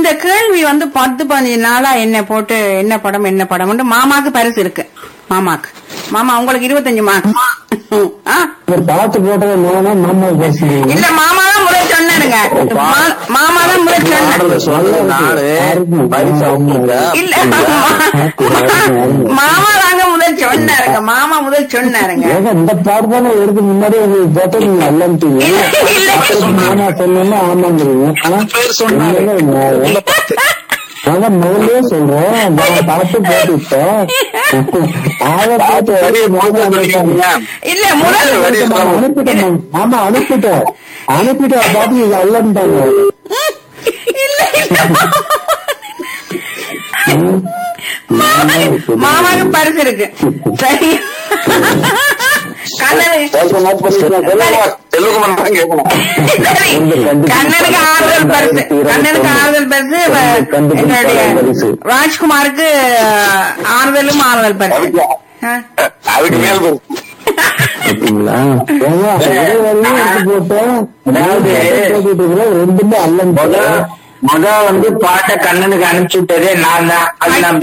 இந்த கேள்வி வந்து பத்து பதினஞ்சு நாளா என்ன போட்டு என்ன படம் என்ன படம் மாமாக்கு பரிசு இருக்கு மாமாக்கு மாமா உங்களுக்கு இருபத்தஞ்சு மார்க் ஆ? ஒரு பாட்டு போட்டது நானா மாமா பேசுறீங்க இல்ல மாமா தான் முதல் சொன்னாருங்க மா- மாமா தான் முதல் சொன்னாரு சொல்ல நாளு பரிசு அவங்களுக்கு இல்ல மாமா தாங்க முதல் சொன்னாருங்க மாமா முதல் சொன்னாருங்க ஏங்க இந்த பாட்டு தானே எடுத்து முன்னாடி உங்களுக்கு போட்டு நீங்க அல்லன்ட்டீங்க இல்ல, இல்ல. மாமா சொன்னோம்னா ஆமாங்கிறீங்க ஆனா பேர் சொன்னாரு. உங்களை நாங்க முதல்லயே சொல்றோம் நான் பாட்டு போட்டுட்டோம் ஆக பாட்டு வரைய மாமா அனுப்பிட்டாங்க. இல்ல முதல் அனுப்பிட்டேன் ஆமா அனுப்பிட்டேன் அனுப்பிட்டேன் பாட்டு நீங்க அல்லன்ட்டாங்க இல்ல இல்ல மாமாக்கு- மாமாக்கு பரிசு இருக்கு சரி கண்ணனு செல்வகுமார் தான் கேட்கணும் சரி. கண்ணனுக்கு ஆறுதல் பரிசு கண்ணனுக்கு ஆறுதல் பரிசு வ- என்னுடைய ராஜ்குமாருக்கு ஆறுதலும் ஆறுதல் பரிசு ஆ. அதுக்கு மேல் பரிசு. அப்படிங்களா ஏங்க, ஒரே வரியும் எடுத்து போட்டோம் அதாவது போட்டுட்டு இருக்கிறோம், ரெண்டுமே அல்லன்ட்டோம் முத வந்து பாட்டை கண்ணனுக்கு அனுப்பிச்சு விட்டதே நான் தான் அது நான்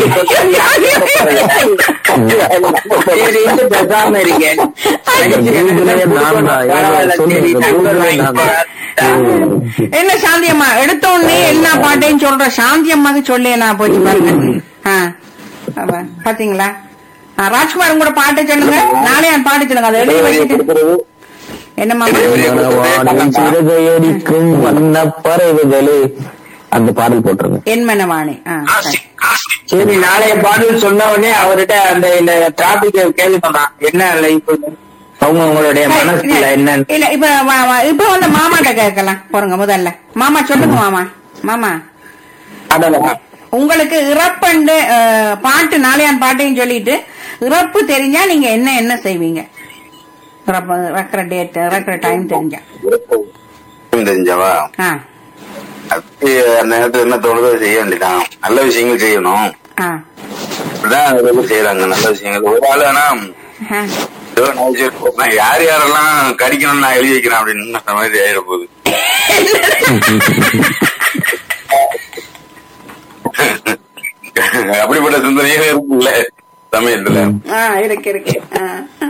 பேசிட்டு பேசாம இருக்கேன் நான் தான். ஏதோ சொல்லுங்க, கூகுளே நான் தான். என்ன சாந்தி அம்மா எடுத்த உடனே எல்லா பாட்டையும் சொல்ற சாந்தி அம்மாக்கு சொல்லி நான் போச்சு பாருங்க ஆ. அப்ப, பாத்தீங்களா ஆ, ராஜ்குமார் உங்களோட பாட்டை சொல்லுங்க நாளே அந்த பாட்டு சொல்லுங்க அதை எழுதி வச்சுட்டு என்னம்மா மனவானின் சிறகையடிக்கும் வண்ண பறவைகளே அந்த பாடல் போட்டுருங்க என் மனவாணி ஆ, சரி. சரி நாளைய பாடல் சொன்ன உடனே அவர்கிட்ட அந்த இந்த டிராபிக் கேள்வி பண்ணான் என்ன லைஃப் அவங்க உங்களுடைய மனசுல என்னன்னு இல்ல இப்ப வா- வா- இப்ப வந்து மாமாட்ட கேட்கலாம் போறங்க முதல்ல மாமா சொல்லுங்க மாமா மாமா அதான் உங்களுக்கு இறப்பண்டு அஹ், பாட்டு நாளையான் பாட்டையும் சொல்லிட்டு இறப்பு தெரிஞ்சா நீங்க என்ன என்ன செய்வீங்க இறப்பு இறக்குற டேட் இறக்குற டைம் தெரிஞ்சா தெரிஞ்சவா ஆ அது அந்த நேரத்துல என்ன தோணுதோ அதை செய்ய வேண்டியதான் நல்ல விஷயங்கள் செய்யணும் ஆ அப்படிதான் அதெல்லாம் செய்யறாங்க நல்ல விஷயங்கள் ஒரு ஆள் ஆனா ஆ. ஏதோ நினைச்சு வச்சிருப்பேன். யார் யாரெல்லாம் கடிக்கணும்னு நான் எழுதி வைக்கிறேன் அப்படின்னு அந்த மாதிரி ஆயிட போகுது அப்படிப்பட்ட சிந்தனையே இருக்குல்ல சமயத்துல ஆ இருக்கு இருக்கு ஆ.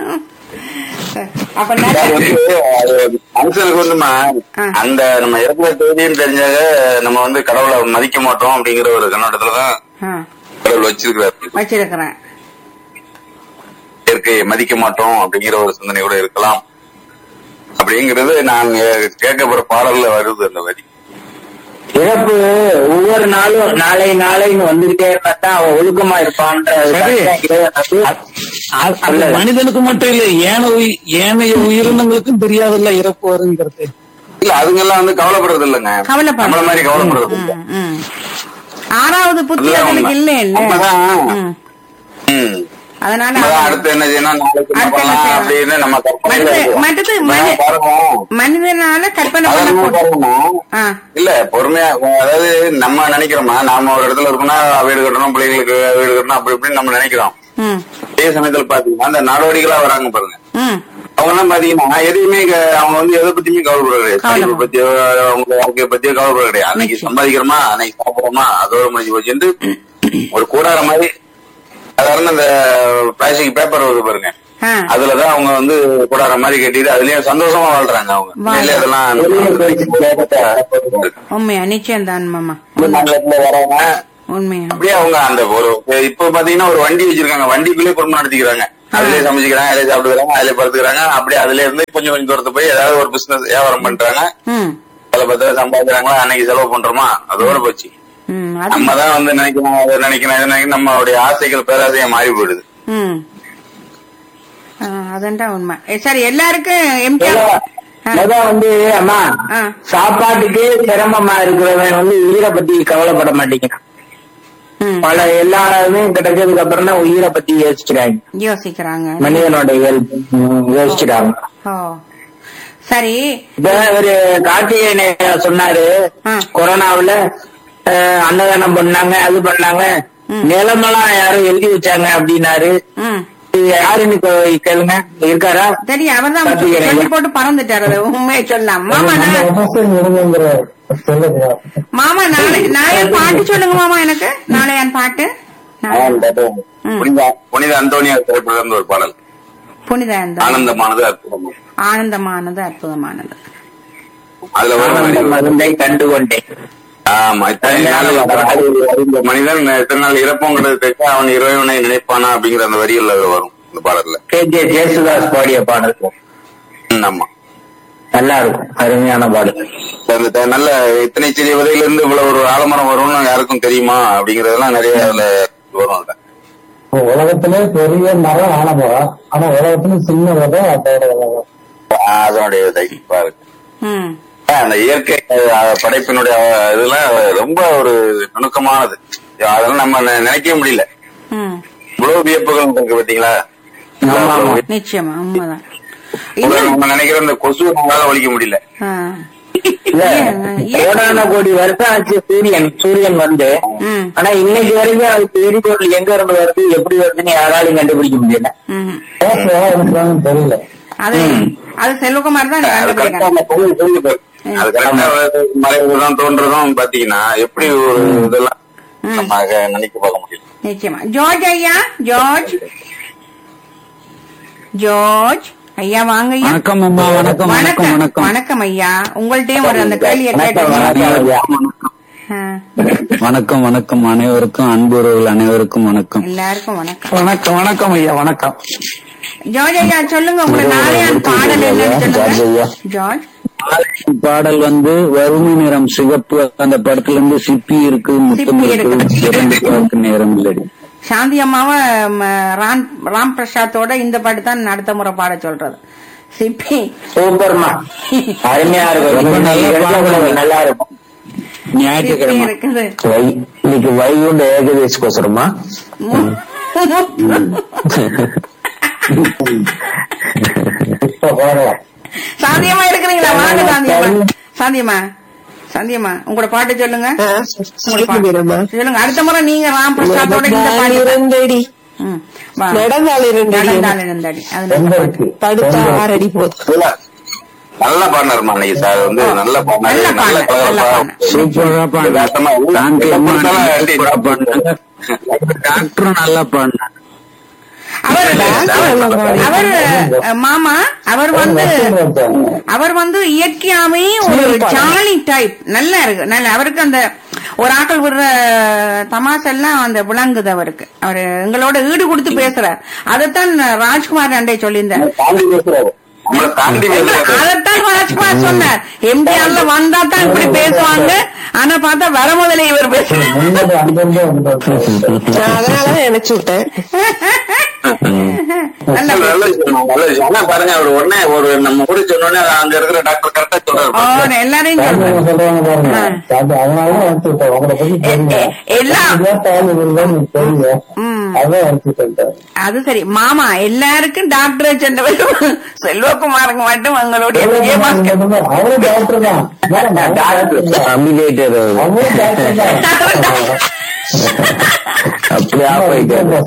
அப்ப அது நல்ல வந்து, அது மனுஷனுக்கு வந்துமா ஆ. அந்த நம்ம இறக்குற தேதின்னு தெரிஞ்சாக நம்ம வந்து கடவுளை மதிக்க மாட்டோம் அப்படிங்கிற ஒரு கண்ணோட்டத்துலதான் ஆ, கடவுள் வச்சிருக்கிறாரு வச்சிருக்கிறேன் இயற்கையை மதிக்க மாட்டோம் அப்படிங்கிற ஒரு சிந்தனை கூட இருக்கலாம் அப்படிங்கிறது நான் கேட்க போற பாடல்ல வருது அந்த வரி இறப்பு ஒவ்வொரு நாளும் நாளை நாளைன்னு வந்துகிட்டே இருந்தா தான் அவன் ஒழுக்கமா இருப்பான்ற சரி. அது- அது மனிதனுக்கு மட்டும் இல்ல ஏன உயி- ஏனைய உயிரினங்களுக்கும் தெரியாதுல்ல இறப்பு வருங்கிறது இல்ல அதுங்கெல்லாம் வந்து கவலைப்படுறது இல்லைங்க கவலைப்பட நம்மள மாதிரி கவலைப்படுறது இல்ல ம், ம். ஆறாவது புத்தி அதுதான் அவங்களுக்கு உண்மை. இல்ல இல்ல உண்மைதான். ம். ம். அதனால அதான் அடுத்து என்ன செய்யணும் நாளைக்கு என்ன அடுத்து என்ன பண்ணலாம் செய்யணும்? அப்படின்னு நம்ம கற்பனையில மற்றது- இருக்கோம். மற்றது நான் மனி- பாருங்க மனிதனால கற்பனை பண்ண சாதாரணமா போட்டு பாருங்க ஆ இல்ல பொறுமையா அதாவது நம்ம நினைக்கிறோமா நாம ஒரு இடத்துல இருக்கோம்னா வீடு கட்டணும் பிள்ளைங்களுக்கு வீடு கட்டணும் அப்படி இப்படின்னு நம்ம நினைக்கிறோம் ம் அதே சமயத்துல பாத்தீங்கன்னா அந்த நடவடிக்கைகளா வராங்க பாருங்க ம் அவங்க எல்லாம் பாத்தீங்கன்னா எதையுமே க- அவங்க வந்து எதை பத்தியுமே கவலைப்பட கிடையாது கவலை. படிப்பு பத்தியோ அவங்க வாழ்க்கைய பத்தியோ கவலைப்பட கிடையாது அன்னைக்கு நிச்சயம். சம்பாதிக்கிறோமா அன்னைக்கு சாப்பிடுறோமா அதோட முடிஞ்சு போச்சுட்டு ஒரு கூடார மாதிரி சாதாரண அந்த பிளாஸ்டிக் பேப்பர் வருது பாருங்க ஆ அதுலதான் அவங்க வந்து கூடார மாதிரி கட்டிட்டு அதுலயும் சந்தோஷமா வாழ்றாங்க அவங்க வாழ்றாங்க. இல்ல அதெல்லாம் உண்மையா நிச்சயம் தான் மாமா மாநிலத்துல வரவங்க உண்மையா அப்படியே அவங்க அந்த ஒரு இப்ப பாத்தீங்கன்னா ஒரு வண்டி வச்சிருக்காங்க வண்டிக்குள்ளே குடும்பம் நடத்திக்கிறாங்க அதுலயே சமைச்சுக்கிறாங்க அதுலயே சாப்பிட்டுக்கிறாங்க அதுலயே படுத்துக்கிறாங்க அப்படியே அதுல இருந்து கொஞ்சம் கொஞ்சம் தூரத்து போய் ஏதாவது ஒரு பிசினஸ் வியாபாரம் பண்றாங்க ம் அதுல பத்து சம்பாதிக்கிறாங்களா அன்னைக்கு செலவு பண்றோமா அதோட போச்சு ம் அது நம்ம தான் வந்து நினைக்கணும் அதை நினைக்கணும் இதை நினைக்கணும் நம்மளுடைய ஆசைகள் பேராசையா மாறி போயிடுது ம் ஆ, அதுண்டா உண்மை ஏ, சரி எல்லாருக்கும் எம்ஜிஆர் ஆ, முத வந்து அம்மா ஆ. சாப்பாட்டுக்கு சிரமமா இருக்கிறவன் வந்து உயிரை பத்தி கவலைப்பட மாட்டேங்கிறான் ம், பல எல்லா இதுவும் கிடைச்சதுக்கு அப்புறம் தான் உயிரை பத்தி யோசிக்கிறாங்க யோசிக்கிறாங்க மனிதனோட இயல்பு ம், யோசிக்கிறாங்க ஓ சரி இப்ப ஒரு கார்த்திகேயன் ஐயா சொன்னாரு ஆ. கொரோனாவுல அஹ், அன்னதானம் பண்ணாங்க அது பண்ணாங்க நிலமெல்லாம் யாரும் எழுதி வச்சாங்க அப்படின்னாரு ம் இது யாருன்னு கே- கேளுங்க இருக்காரா தெரியும் அவர் தான் கார்த்திகேயன் சொல்லி ஐயா. போட்டு பறந்துட்டாரு அது உண்மையை சொல்லலாம் மாமா நம்ம நான் விமர்சனம் விடுங்கிற சொல்லுங்க மாமா நாளை நாளைய பாட்டு சொல்லுங்க மாமா எனக்கு நாளையான் பாட்டு நாளை- ம். புனித புனித அந்தோனியார் திரைப்படம் இருந்து ஒரு பாடல் புனித அந்த ஆனந்தமானது அற்புதம் ஆனந்தமானது அற்புதமானது அதுல ஒரு ஆனந்த வரி. மருந்தை கண்டு கொண்டேன் ஆமா இத்தனை நாள் இந்த மனிதன் இத்தனை நாள் இறப்போங்கிறது தெரிஞ்சு அவன் இறைவனை நினைப்பானா அப்படிங்கிற அந்த வரிகள் அதுல வரும் இந்த பாடல்ல கே ஜே ஜேசுதாஸ் பாடிய பாடல் ம், ஆமா நல்லா இருக்கும் அருமையான பாடல் அந்த த- நல்ல இத்தனை சிறிய விதையில இருந்து இவ்வளவு ஒரு ஆலமரம் வரும்னு யாருக்கும் தெரியுமா அப்படிங்கறதெல்லாம் நிறைய அதுல வரும் அதுல உலகத்திலே பெரிய மரம் ஆனமரம் ஆனா உலகத்துல சின்ன விதை அதோட உலகம் அதனுடைய தைப்பா இருக்கு ம் அந்த இயற்கை அஹ், படைப்பினுடைய அஹ், இதெல்லாம் ரொம்ப ஒரு நுணுக்கமானது அதெல்லாம் நம்ம நெ- நினைக்கவே முடியல ம் இவ்வளவு வியப்புகள் இருக்கு பாத்தீங்களா ஆமா, ஆமா. நிச்சயமா உண்மைதான் இவ்வளவு இன்னும் நம்ம நினைக்கிற இந்த கொசு நம்மளால ஒழிக்க முடியல ஆ. இல்ல ஏன், கோடான கோடி வருஷம் ஆச்சு சூரியன் சூரியன் வந்து ம் ஆனா இன்னைக்கு வரைக்கும் அதுக்கு எரிபொருள் எங்க இருந்து வருது எப்படி வருதுன்னு யாராலையும் கண்டுபிடிக்க முடியல ம் பேசுவா எனக்கு தெரியல அது அது செல்வகுமார் தான் அது கரெக்டா கண்டுபிடிக்கிறாங்க அந்த பொருள் சொல்லுது அது கரெக்டா மறைவுதான் தோன்றதும் பாத்தீங்கன்னா எப்படி ஒரு இதெல்லாம் ம். நம்ம அத நினைக்க பார்க்க முடியல நிச்சயமா ஜார்ஜ் ஐயா ஜார்ஜ் ஜார்ஜ் ஐயா வாங்க ஐயா வணக்கம் அம்மா வணக்கம் வணக்கம் வணக்கம் வணக்கம் ஐயா உங்கள்ட்டயும் ஒரு அந்த கேள்வியை வணக்கம், கேட்டு வணக்கம் ஐயா. வணக்கம் வணக்கம் அனைவருக்கும் அன்புறவர்கள் அனைவருக்கும் வணக்கம் எல்லாருக்கும் வணக்கம் வணக்கம் வணக்கம் ஐயா வணக்கம் ஜார்ஜ் ஐயா சொல்லுங்க உங்களை நாளையான் பாடல் என்னன்னு சொல்லுங்க ஜார்ஜ் பாடல் வந்து வறுமை நிறம் சிகப்பு அந்த படத்துல இருந்து சிப்பி இருக்கு முத்தம் சிப்பி இருக்கு இருக்கு. இரண்டு பார்க்க நேரம் இல்லடி சாந்தி அம்மாவை ம, ராம் ராம் பிரசாத்தோட இந்த பாட்டு தான் அடுத்த முறை பாட சொல்றது சிப்பி சூப்பர்மா அருமையா இருக்கும் ரொம்ப நல்லா இன்னைக்கு பாடுங்க. எடுத்தா நல்லா இருக்கும் சிப்பி ஞாயிற்றுக்கிழமை இருக்குது வை இன்னைக்கு வைகுண்ட ஏகதேசிக்கோசரமா இப்ப பாருங்க சாந்தியமா இருக்கிறீங்களா வாங்க சாந்தியம்மா சாந்தியம்மா சாந்தியம்மா உங்களோட பாட்டு சொல்லுங்க உங்களோட பாட்டு. சொல்லுங்க அடுத்த முறை நீங்க ராம் பிரசாத்தோட இந்த பாட்டு இரண்டடி ம், வா. நடந்தால் இரண்டடி நடந்தால் இருந்தடி அது நல்ல செம்பருத்தி பாட்டு. படுத்தா ஆறடி போதும் இல்ல, நல்ல பாடினாருமா அன்னைக்கு சார் வந்து நல்ல பாடினாரு நல்ல நல்ல பாடல், நல்ல கலர் பாடல். சூப்பரா யதார்த்தமா பாடினாங்க எல்லாம் சாந்தி அம்மா எல்லாம் எழுதி சூப்பரா பாடினாங்க டாக்டரும் நல்லா பாடினாங்க அவர் அவர் அஹ், மாமா அவர் வந்து அவர் வந்து இயற்கையாவே ஒரு ஜாலி டைப் நல்லா இருக்கு நல்ல அவருக்கு அந்த ஒரு ஆக்கள் விடுற தமாசெல்லாம் அந்த விளங்குது அவருக்கு அவரு எங்களோட ஈடு கொடுத்து பேசுறார் அதைத்தான் ராஜ்குமார் அண்டை சொல்லியிருந்தார் தாண்டி பேசுறாரு நம்மள தாண்டி பேசுறாரு அதைத்தான் ராஜ்குமார் சொன்னார் எம்ஜிஆர்ல வந்தா தான் இப்படி பேசுவாங்க ஆனா பார்த்தா வர முதலே இவர் பேசுறாரு முன்னாடி அங்கிருந்து வந்துட்டு நான் அதனாலதான் நினைச்சு விட்டேன் நல்ல நல்ல விஷயம் நல்ல விஷயம் ஆனா பாருங்க அவர் உடனே ஒரு நம்ம கூட சொன்னோடனே அங்க இருக்கிற டாக்டர் கரெக்டா சொல்றாரு ஓ, எல்லாரையும் சொல்றாரு சொல்றாங்க பாருங்க அது அதனாலதான் அனுப்பிச்சுட்டேன் உங்களை பத்தி தெரியும் எ- எல்லாம். இதான் தாலி விழுந்தான்னு எனக்கு தெரியும் ம். அதான் அனுப்பிச்சுட்டேன் அது சரி மாமா எல்லாருக்கும் டாக்டர் சென்றவர் செல்வகுமாருக்கு மட்டும் எங்களுடைய விஜயபாஸ்கர் அவரும் டாக்டர் தான் அம்பிலேட்டர் அவரும் டாக்டர் தான் அப்படி ஆஃப் ஆயிட்டாரு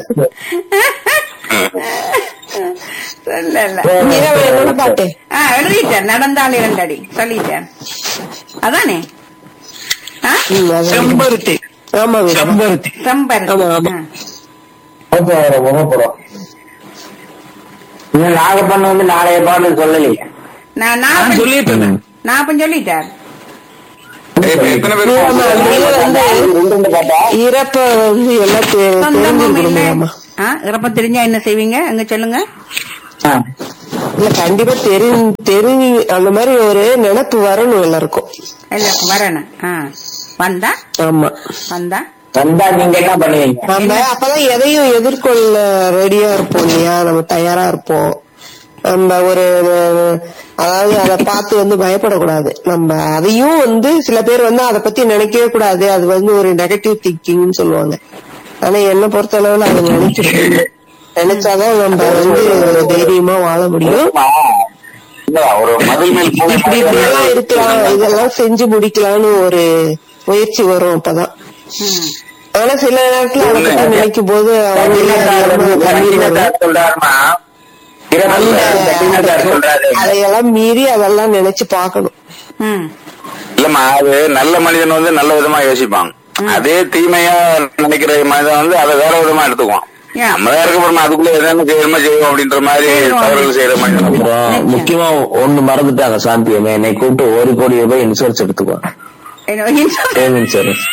இல்ல இல்ல இரவு என்னோட பாட்டு ஆ எழுதிட்டேன் நடந்தால் இரண்டடி சொல்லிட்டேன் அதானே ஆ? ம், அதான். செம்பருத்தி ஆமாங்க செம்பருத்தி செம்பருத்தி. ஆமா, ஆமா. ஆ. முகப்படம் இன்னும் நாகப்பண்ண வந்து நாளைய பாடல் சொல்லலையே நான் நான் நான் சொல்லிட்டேன் நான் அப்ப சொல்லிட்டார் இப்ப எத்தனை பேர் ஆமா, நீங்க வந்து ரெண்டு பாட்டா இறப்ப வந்து எல்லாம் தெ- சொந்தமும் இல்ல தெரிஞ்சிருக்கணுமா ஆ, இறப்ப தெரிஞ்சா என்ன செய்வீங்க அங்க சொல்லுங்க இல்ல கண்டிப்பா தெரி தெரிஞ்சு அந்த மாதிரி ஒரு நினைப்பு வரணும் எல்லாருக்கும் இல்ல வரணும் ஆ. வந்தா ஆமா வந்தா வந்தா நீங்க என்ன பண்ணுவீங்க நம்ம அப்பதான் எதையும் எதிர்கொள்ள ரெடியா இருப்போம் இல்லையா நம்ம தயாரா இருப்போம் நம்ம ஒரு அதாவது அதை பார்த்து வந்து பயப்படக்கூடாது நம்ம அதையும் வந்து சில பேர் வந்து அதை பத்தி நினைக்கவே கூடாது அது வந்து ஒரு நெகட்டிவ் திங்கிங்னு சொல்லுவாங்க ஆனா என்ன பொறுத்த அளவுல அதை நினைச்சிருக்கணும் நினைச்சாதான் நம்ம வந்து தைரியமா வாழ முடியும் இல்ல ஒரு மதில் மேல் பூனை இப்படி இப்படி எல்லாம் இருக்கலாம் இதெல்லாம் செஞ்சு முடிக்கலாம்னு ஒரு முயற்சி வரும் அப்பதான் ம். ஆனா சில நேரத்துல அதை பத்தி நினைக்கும் போது கட்டினத்தார் வந்து கட்டினத்தார் சொல்றாருமா கட்டினத்தார் சொல்றாரு அதையெல்லாம் மீறி அதெல்லாம் நினைச்சு பார்க்கணும் ம் இல்லம்மா அது நல்ல மனிதன் வந்து நல்ல விதமா யோசிப்பான் அதே தீமையா நினைக்கிற மனிதன் வந்து அதை வேற விதமா எடுத்துக்குவான் Yeah. நம்ம தான் இருக்க போறோம் அதுக்குள்ள எதாவது செய்யணுமா செய்வோம் அப்படின்ற மாதிரி செய்வோம். தவறுகள் செய்யற மனிதன் அப்புறம் முக்கியமா ஒண்ணு மறந்துட்டாங்க சாந்தியமே என்னை கூப்பிட்டு ஒரு கோடி ரூபாய் இன்சூரன்ஸ் எடுத்துக்கோ என்ன, இன்னும் டேம் இன்சூரன்ஸ்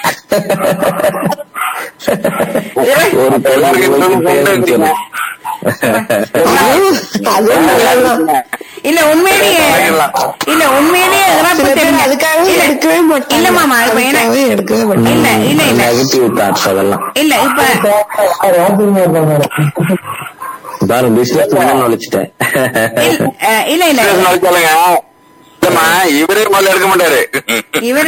ஒரு கோடி எல்லாருக்கும் ரூபாய்க்கு இன்னும் term உண்டு. insurance. அதுவும் அதுவும் நல்லதுதான். இல்ல உண்மையிலேயே இல்ல உண்மையிலேயே இறப்பு சில பேர் தெரிஞ்ச- அதுக்காகவே இல்ல, எடுக்கவே மாட்டாங்க இல்ல மாமா இப்ப என்ன அதுக்காகவே எடுக்கவே மாட்டாங்க இல்ல இல்ல இல்ல நெகட்டிவ் தாட்ஸ் அதெல்லாம் இல்ல இப்ப பாருங்க பிசினஸ் நுழைச்சிட்டேன் இல்ல, அஹ், இல்ல இல்ல Business நடத்தாலுங்க. இல்லம்மா இவரே முதல்ல எடுக்க மாட்டாரு இவரு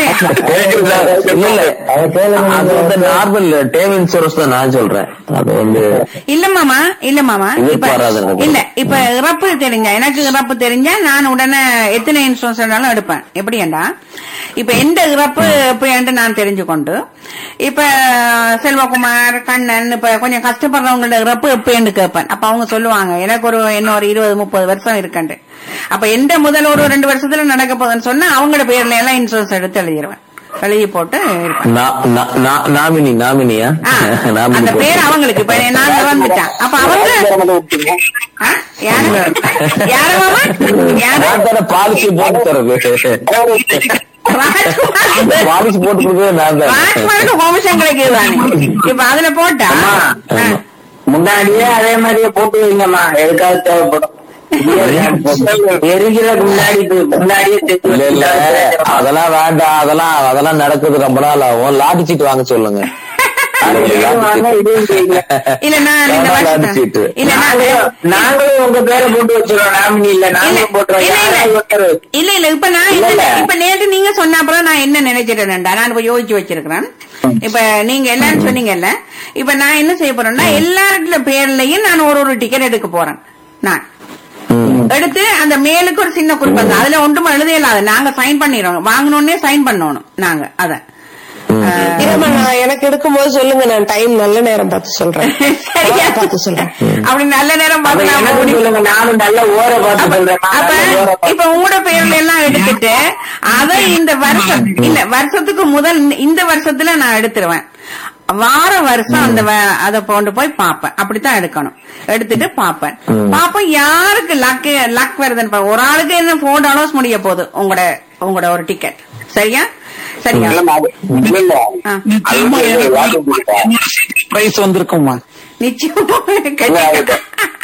இல்ல இல்ல அது வந்து நார்மல் டேம் இன்சூரன்ஸ் தான் நான் சொல்றேன் அது வந்து இல்ல மாமா இல்ல மாமா இது இப்ப வராது எனக்கு. இல்ல இப்ப இறப்பு தெரிஞ்சா எனக்கு இறப்பு தெரிஞ்சா நான் உடனே எத்தனை இன்சூரன்ஸ் வேணாலும் எடுப்பேன் எப்படியண்டா இப்ப எந்த இறப்பு எப்படின்னு நான் தெரிஞ்சுக்கொண்டு இப்ப செல்வகுமார் கண்ணன் இப்ப கொஞ்சம் கஷ்டப்படுறவங்களோட இறப்பு எப்படின்னு கேட்பேன் அப்ப அவங்க சொல்லுவாங்க எனக்கு ஒரு என்ன ஒரு இருபது முப்பது வருஷம் இருக்கண்டு அப்ப எந்த முதல் ஒரு ரெண்டு வருஷத்துல நடக்க போகுதுன்னு சொன்னா அவங்களோட பேர்ல எல்லாம் இன்சூரன்ஸ் எடுத்து எழுதிடுவேன் எழுதி போட்டு இருப்பேன் நா- நா- நா- நாமினி நாமினியா ஆ, நாமினி அந்த பேர் அவங்களுக்கு இப்ப நாங்க வந்துட்டேன் அப்ப அவங்க ஆ, யாரு யாரு மாமா யாரு நான் தானே பாலிசி போட்டு தரது ராஜ்குமார் பாலிசி போட்டு கொடுக்கறது நான் தான் ராஜ்குமாருக்கு ஹோமசம் கிடைக்குதானே இப்ப அதுல போட்டா ஆ, முன்னாடியே அதே மாதிரியே போட்டு வைங்கம்மா எதுக்காக தேவைப்படும் எரிக்கிறதுக்கு முன்னாடி முன்னாடியே தெரிஞ்சு இல்ல இல்ல வச்சுக்கிட்டா அதெல்லாம் வேண்டாம் அதெல்லாம் அதெல்லாம் நடக்குது ரொம்ப நாள் ஆகும் லாட்டி சீட் வாங்க சொல்லுங்க இதையும் வாங்க, இதையும் செய்யுங்க. இல்ல நான் இந்த லாட்டி வருஷம் சீட்டு இல்ல நான் நாங்களும் நாங்களும் உங்க பேரை போட்டு வச்சிருவோம் நாமினி இல்ல இல்ல நாங்களும் போட்டுறோம் இல்ல, யாராவது இல்ல. ஒருத்தர் இல்ல இல்ல இப்ப நான் இல்ல, என்ன இல்ல. இப்ப நேத்து நீங்க சொன்ன அப்புறம் நான் என்ன நினைச்சிட்டேன்டா நான் இப்ப யோசிச்சு வச்சிருக்கிறேன் இப்ப நீங்க எல்லாரும் சொன்னீங்கல்ல இப்ப நான் என்ன செய்ய போறேன்னா எல்லாருடைய பேர்லயும் நான் ஒரு ஒரு டிக்கெட் எடுக்க போறேன் நான் எடுத்து அந்த மேலுக்கு ஒரு சின்ன குறிப்பு இருக்கு. அதுல ஒன்றும் எழுதையில நாங்க சைன் பண்ணிடுறோம் வாங்கணும்னே சைன் பண்ணணும் நாங்க அத அஹ், இருமா, நான் எனக்கு எடுக்கும்போது சொல்லுங்க நான் டைம் நல்ல நேரம் பார்த்து சொல்றேன் சரியா? பார்த்து சொல்றேன் அப்படி நல்ல நேரம் அப்ப பார்த்து நான் எனக்கு முடிவு- சொல்லுங்க நானும் நல்ல ஓர பார்த்து அப்ப சொல்றேன் அப்ப நான் நல்ல ஓர பார்த்து இப்ப உங்களோட பேர்ல எல்லாம் எடுத்துட்டு அதை இந்த வருஷம் இல்ல வருஷத்துக்கு முதல் இந்த வருஷத்துல நான் எடுத்துருவேன் வார வருஷம் அந்த வ- அத கொண்டு போய் பாப்பேன் அப்படித்தான் எடுக்கணும் எடுத்துட்டு பாப்பேன் பாப்பேன் யாருக்கு லக் லக் வருதுன்னு பா- ஒரு ஆளுக்கு என்ன போர் டாலர்ஸ் முடிய போகுது உங்களோட உங்களோட ஒரு டிக்கெட் சரியா சரியா இல்லம்மா, அது- இல்ல, இல்ல. ஆ. நிச்சயமா அது எனக்கு வாக்கு கொடுத்தா. பிரைஸ் வந்திருக்குமா நிச்சயமா இல்ல, அது-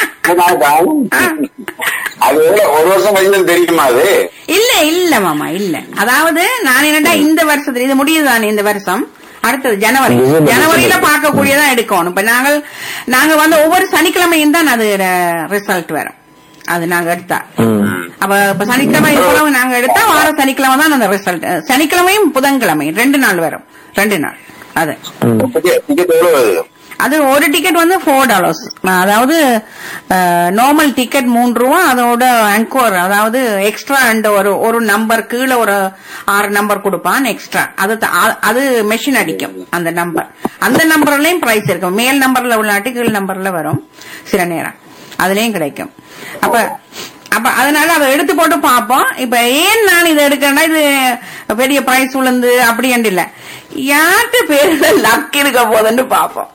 அது எவ்வளவு- ஒரு வருஷம் கழிச்சு தெரியுமா அது இல்ல இல்ல மாமா இல்ல அதாவது நான் என்னடா இந்த வருஷத்துல இது முடியுதானே இந்த வருஷம் அடுத்தது ஜனவரி இது முடியுது. ஜனவரியில பார்க்கக்கூடியதா எடுக்கணும் இப்ப நாங்கள் நாங்க வந்து ஒவ்வொரு சனிக்கிழமையும் தான் அது ரிசல்ட் வரும் அது நாங்க எடுத்தா அப்ப இப்ப சனிக்கிழமை இவ்வளவு நாங்க எடுத்தா வார சனிக்கிழமை தான் அந்த ரிசல்ட் சனிக்கிழமையும் புதன்கிழமையும் ரெண்டு நாள் வரும் ரெண்டு நாள் அது டிக்கெட் எவ்வளவு வருது அது ஒரு டிக்கெட் வந்து ஃபோர் டாலர்ஸ் அதாவது நார்மல் டிக்கெட் மூன்று ரூபா அதோட அங்கோர் அதாவது எக்ஸ்ட்ரா அண்ட் ஒரு ஒரு நம்பர் கீழே ஒரு ஆறு நம்பர் கொடுப்பான் எக்ஸ்ட்ரா அது த- அ- அது மெஷின் அடிக்கும் அந்த நம்பர் அந்த நம்பர்லயும் பிரைஸ் இருக்கும் மேல் நம்பர்ல உள்ளாட்டி கீழ் நம்பர்ல வரும் சில நேரம் அதுலயும் கிடைக்கும் அப்ப அப்ப அதனால அதை எடுத்து போட்டு பார்ப்போம் இப்ப ஏன் நான் இதை எடுக்கிறேன்னா இது பெரிய பிரைஸ் விழுந்து அப்படி இல்ல யார்கிட்ட பேர்ல லக் இருக்க போதுன்னு பார்ப்போம்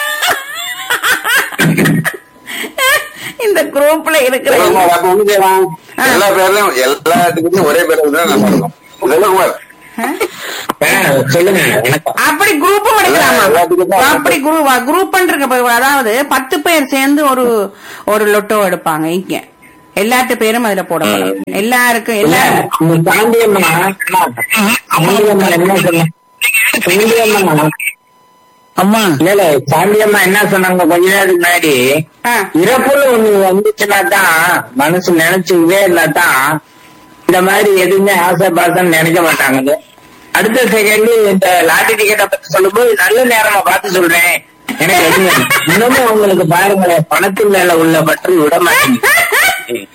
இந்த குரூப்ல இருக்கிற சொல்லுங்க, அப்ப ஒண்ணு செய்யலாம். எல்லா பேர்லயும் எல்லா டிக்கெட்டும் ஒரே பேர்ல தான் நல்லா இருக்கும் செல்வகுமார் சொல்லுங்க வணக்கம் அப்படி குரூப்பும் எடுக்கலாமா எல்லா ticket-ம் அப்படி குரூப் குரூப் இருக்க அதாவது பத்து பேர் சேர்ந்து ஒரு ஒரு லொட்டோ எடுப்பாங்க இங்க எல்லாத்து பேரும் அதுல போடப்படும் எல்லாருக்கும் எல்லா இந்த சாந்தியம்மா சாந்தியம்மா என்ன சொன்ன சாந்தியம்மா அம்மா இல்ல இல்ல சாந்தியம்மா என்ன சொன்னாங்க கொஞ்ச நேரத்துக்கு முன்னாடி ஆ, இறப்புல ஒண்ணு வந்துச்சுன்னா தான் மனசு நினைச்சுக்கவே இல்ல தான் இந்த மாதிரி எதுவுமே ஆசை பாசம் நினைக்க மாட்டாங்க அடுத்த செகண்ட் இந்த லாட்டரி டிக்கெட்டை பத்தி சொல்லும்போது நல்ல நேரமா பார்த்து சொல்றேன் எனக்கு எதுவுமே இல்லை. இன்னமும் உங்களுக்கு பாருங்களேன் பணத்தின் மேல உள்ள பற்று விட மாட்டேங்குது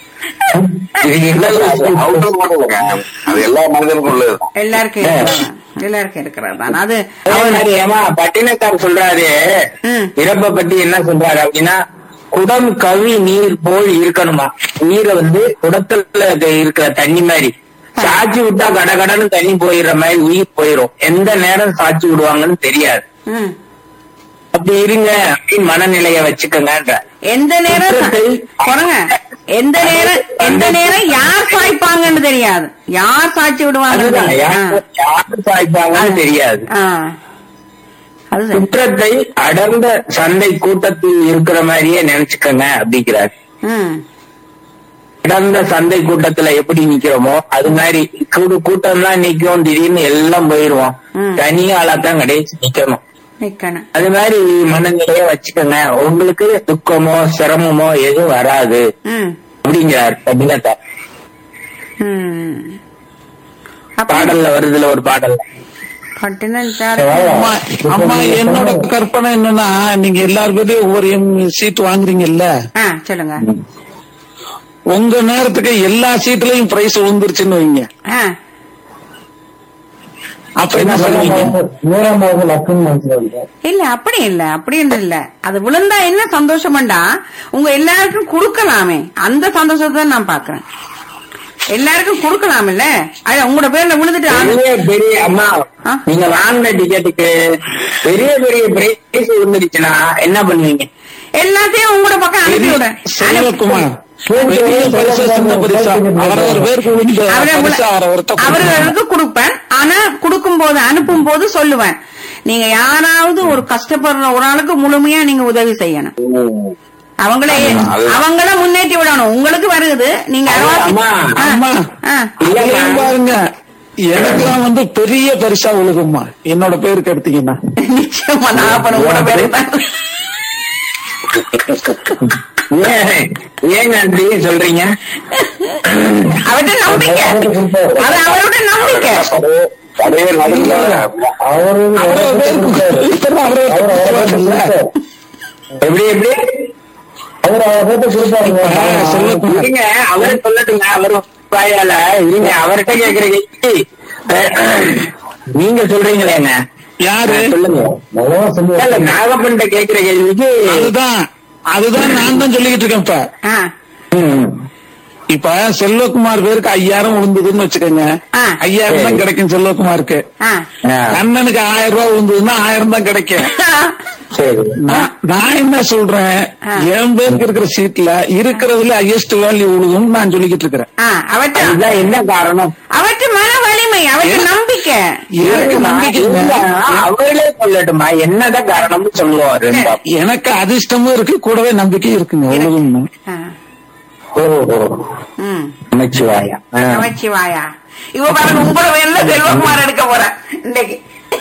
இது இல்ல, இல்ல, அது outdoor model இல்லைங்க. அது எல்லா மனிதனுக்கும் உள்ளது எல்லாருக்கும் இதுதான். எல்லாருக்கும் இருக்கிறது தான் அது அதே மாதிரி ஏமா பட்டினத்தார் சொல்றாரு ம். இறப்ப பத்தி என்ன சொல்றாரு அப்படின்னா குடம் கவி நீர் போல் இருக்கணுமா நீரை வந்து குடத்துல இருக்கிற தண்ணி மாதிரி சாட்சி விட்டா கடகடன்னு தண்ணி போயிடுற மாதிரி உயிர் போயிரும் எந்த நேரம் சாட்சி விடுவாங்கன்னு தெரியாது ம். அப்படி இருங்க அப்படின்னு மனநிலைய வச்சுக்கங்கன்ற எந்த நேரம் போறங்க எந்த நேரம் எந்த நேரம் யார் சாய்ப்பாங்கன்னு தெரியாது யார் சாட்சி விடுவாங்கன்னு அதுதான் தெரியாது. யாரு யாரு சாய்ப்பாங்கன்னு தெரியாது ஆ. அது சரி. குற்றத்தை அடர்ந்த சந்தை கூட்டத்தில் இருக்கிற மாதிரியே நினைச்சுக்கங்க அப்படிங்கிறார் ம். அடர்ந்த சந்தை கூட்டத்துல எப்படி நிக்கிறோமோ அது மாதிரி கூடு கூட்டம் தான் நிக்கும் திடீர்னு எல்லாம் போயிருவோம் ம். தனியாளா தான் கடைசி நிக்கணும் நிக்கணும் அது மாதிரி மனநிலைய வச்சுக்கோங்க உங்களுக்கு துக்கமோ சிரமமோ எதுவும் வராது ம். அப்படிங்கிறார் கபிலத்தார் ம். அப்ப பாடல்ல வருதுல ஒரு பாடல் பட்டினத்தார் அம்மா அம்மா என்னோட கற்பனை என்னன்னா நீங்க எல்லாருக்கும் ஒவ்வொரு சீட் வாங்குறீங்கல்ல ஆ சொல்லுங்க உங்க நேரத்துக்கு எல்லா சீட்லயும் பிரைஸ் விழுந்துருச்சுன்னு வைங்க ஆ. அப்ப என்ன பண்ணுவீங்க நூறாம் பாவது லட்சம் மனசுல இல்ல அப்படி இல்ல அப்படி இல்ல அது விழுந்தா என்ன சந்தோஷம்டா உங்க எல்லாருக்கும் கொடுக்கலாமே அந்த சந்தோஷத்தை தான் நான் பாக்குறேன் எல்லாருக்கும் கொடுக்கலாம் இல்ல அது உங்களோட பேர்ல விழுந்துட்டு ஆளு- பெரிய பெரிய அம்மா ஆ? நீங்க வாங்கின டிக்கெட்டுக்கு பெரிய பெரிய பிரைஸ் விழுந்துருச்சுன்னா என்ன பண்ணுவீங்க எல்லாத்தையும் உங்களோட பக்கம் அனுப்பி விட செல்வகுமார் பெரிய பரிசா சின்ன பரிசா அவரவர் பேருக்கு விழுந்த பரிசா அவரவர்கிட்ட கொடுக்கணும். அவர்களுக்கு கொடுப்பேன் ஆனா கொடுக்கும் போது அனுப்பும் போது சொல்லுவேன் நீங்க யாராவது ஒரு கஷ்டப்படுற ஒரு ஆளுக்கு முழுமையா நீங்க உதவி செய்யணும் அவங்களே அது- அவங்கள முன்னேற்றி விடணும் உங்களுக்கு வருது நீங்க யாராவது- அம்மா, ஆ, அம்மா. ஆ. அதுலயும் பாருங்க எனக்கெல்லாம் வந்து பெரிய பரிசா விழுகுமா என்னோட பேருக்கு எடுத்தீங்கன்னா நிச்சயமா நான் அப்ப உங்களோட பேரு தான். ஏன் ஏன் நன்றி சொல்றீங்க அவர்ட்ட நம்பிக்கை அது அவரோட நம்பிக்கை அதே நடுவுல அவரு அவரவர் பேருக்கு இப்பதான் அவரவர் கொடுக்குறாங்கல்ல. எப்படி எப்படி அவர் அவர்கிட்ட கொடுப்பாருங்க ஆ, செல்வகுமார் இருங்க அவரை சொல்லட்டுங்க அவர் வாயால இருங்க அவர்கிட்ட கேக்குற கேள்வி அஹ், நீங்க சொல்றீங்களேங்க யாரு சொல்லுங்க நல்லா சொல்லி இல்ல நாகப்பன்ட்ட கேக்குற கேள்விக்கு அதுதான் அதுதான் நான் தான் சொல்லிக்கிட்டு இருக்கேன் இப்ப ஆ, ம், இப்ப செல்வகுமார் பேருக்கு ஐயாயிரம் விழுந்ததுன்னு வச்சுக்கோங்க ஆ. ஐயாயிரம் தான் கிடைக்கும் செல்வகுமாருக்கு ஆ. ஆ, அண்ணனுக்கு ஆயிரம் ரூபாய் விழுந்ததுன்னா ஆயிரம் தான் கிடைக்கும் சரி நான் நான் என்ன சொல்றேன் ஆ. என் பேருக்கு இருக்கிற சீட்ல இருக்கிறதுல ஹையஸ்ட் வேல்யூ விழுதுன்னு நான் சொல்லிக்கிட்டு இருக்கிறேன் ஆ, அவர்ட்ட அதுதான் என்ன காரணம் அவர்ட்ட மன வலிமை அவர்ட்ட நம்பிக்கை எனக்கு நம்பிக்கை இல்ல, இல்லை. அவர்களே சொல்லட்டுமா என்னதான் காரணம்னு சொல்லுவாரு எனக்கு அதிர்ஷ்டமும் இருக்கு கூடவே நம்பிக்கை இருக்குங்க அவ்வளவுன்னு ஆ, ஓஹோ ம். நமச்சிவாயா ஆ. நமச்சிவாயா இவ பாருங்க உங்களை வேலை செல்வகுமார் எடுக்க போறேன் இன்னைக்கு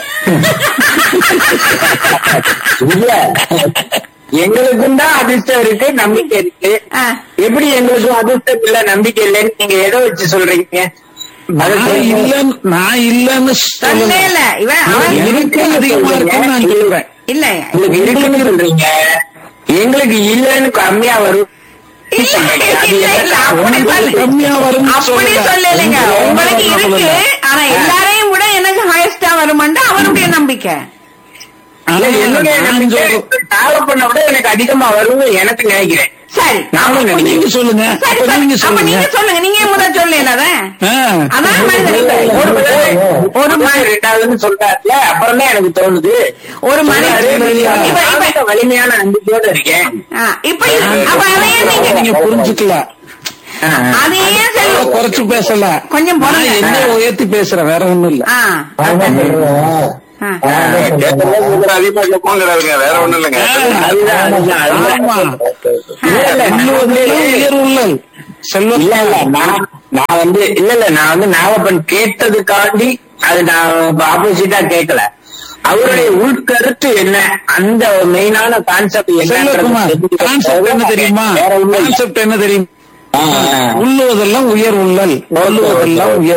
இல்ல எங்களுக்கும் தான் அதிர்ஷ்டம் இருக்கு நம்பிக்கை இருக்கு ஆ. எப்படி எங்களுக்கும் அதிர்ஷ்டம் இல்ல நம்பிக்கை இல்லைன்னு நீங்க எதை வச்சு சொல்றீங்க அதை நான் சொல்லுங்க. இல்லன்னு நான் இல்லன்னு சொன்னே சொல்லல. இல்ல இவன் அவன் எனக்கு அதிகமா இருக்குன்னு நான் சொல்றேன் இல்ல உங்களுக்கு இருக்குன்னு சொல்றீங்க எங்களுக்கு இல்லன்னு கம்மியா வரும் இல்ல, இல்ல, இல்ல, அப்படி சொல்லு. கம்மியா வரும்னு அப்படி சொல்லல. சொல்லலைங்க உங்களுக்கு இருக்கு ஆனா எல்லாரையும் விட எனக்கு ஹையஸ்டா வருமாண்டா அவருடைய நம்பிக்கை ஆனா, என்னுடைய நான் நம்பிக்கை சொல்றேன். நாகப்பண்ண விட எனக்கு அதிகமா வரும்னு எனக்கு நினைக்கிறேன் சரி நானும் அப்ப நினைக்கிறேன் நீங்க சொல்லுங்க சரி, அப்ப சரி. நீங்க அப்ப சொல்லுங்க நீங்க சொல்லுங்க நீங்க ஏன் முதல் சொல்லல அதான் ஆ. அதான் மனிதன் இல்ல. ஒரு ஒரு மாதிரி ரெண்டாவதுன்னு சொல்றாருல அப்புறம் தான் எனக்கு தோணுது ஒரு மனிதன் சொல்றாரு, இப்ப இப்ப நான் வலிமையான நம்பிக்கையோட இருக்கேன் ஆ, இப்ப இது- அப்ப அதையே நீங்க நீங்க புரிஞ்சுக்கல ஆ, ஆ. அதையே அவ்வளவு செல்வ குறைச்சு பேசல கொஞ்சம் நான் பொறுங்க. என்ன உயர்த்தி பேசுறேன் வேற ஒண்ணும் இல்ல ஆ, அதான் சொல்றேன். ஆ. கேட்கறது அதிகமா கேட்போங்கிறாருங்க வேற ஒண்ணும் இல்லைங்க அதுதான், அதுதான், அதுதான். ஆமா இல்ல, இல்ல, நான் வந்து உயர் உள்ளல் செல்வம் இல்ல இல்ல நான் நான் வந்து இல்ல இல்ல நான் வந்து நாகப்பன் கேட்டதுக்காண்டி அது நான் ஆப்போசிட்டா கேட்கல அவருடைய உள்கருத்து என்ன அந்த மெயினான கான்செப்ட் செல்வகுமார் கான்செப்ட் என்ன தெரியுமா வேற ஒண்ணும் இல்ல. கான்செப்ட் என்ன தெரியுமா ஆ, ஆ. உள்ளுவதெல்லாம் உயர் உள்ளல் உள்ளுவதெல்லாம் உயர்